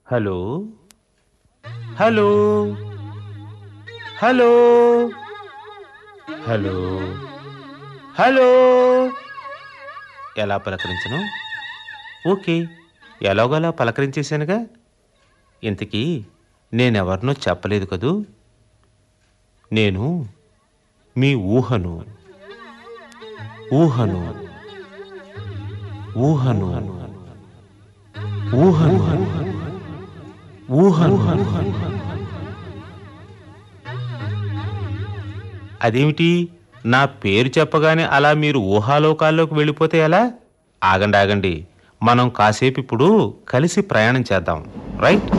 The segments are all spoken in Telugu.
Hello hello hello hello hello ఎలా పలకరించను ఓకే ఎలాగోలా పలకరించేశానుగా ఇంతకీ నేనెవరినో చెప్పలేదు కదూ నేను మీ ఊహను ఊహను ఊహను ఊహను ఊహను అదేమిటి నా పేరు చెప్పగానే అలా మీరు ఊహాలోకాల్లోకి వెళ్ళిపోతే ఎలా ఆగండి ఆగండి మనం కాసేపు ఇప్పుడు కలిసి ప్రయాణం చేద్దాం రైట్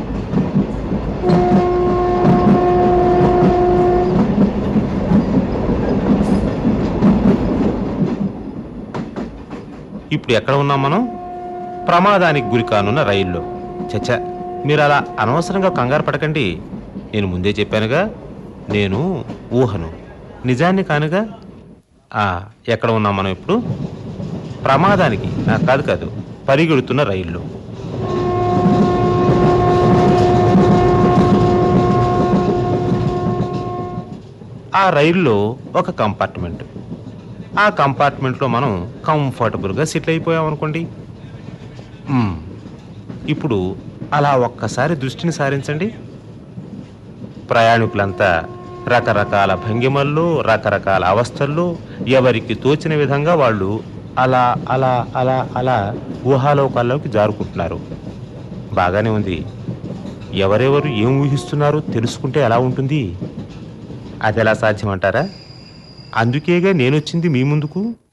ఇప్పుడు ఎక్కడ ఉన్నాం మనం ప్రమాదానికి గురి కానున్న రైల్లో చచ్చా మీరు అలా అనవసరంగా కంగారు పడకండి నేను ముందే చెప్పానుగా నేను ఊహను నిజాన్ని కానుగా ఆ, ఎక్కడ ఉన్నాం మనం ఇప్పుడు ప్రమాదానికి నాకు కాదు కాదు పరిగెడుతున్న రైల్లో ఆ రైల్లో ఒక కంపార్ట్మెంట్ ఆ కంపార్ట్మెంట్లో మనం కంఫర్టబుల్గా సెటిల్ అయిపోయాం అనుకోండి మ్మ్. ఇప్పుడు అలా ఒక్కసారి దృష్టిని సారించండి ప్రయాణికులంతా రకరకాల భంగిమల్లో రకరకాల అవస్థల్లో ఎవరికి తోచిన విధంగా వాళ్ళు అలా అలా అలా అలా ఊహాలోకాల్లోకి జారుకుంటున్నారు బాగానే ఉంది ఎవరెవరు ఏం ఊహిస్తున్నారో తెలుసుకుంటే ఎలా ఉంటుంది అది ఎలా సాధ్యమంటారా అందుకేగా నేనొచ్చింది మీ ముందుకు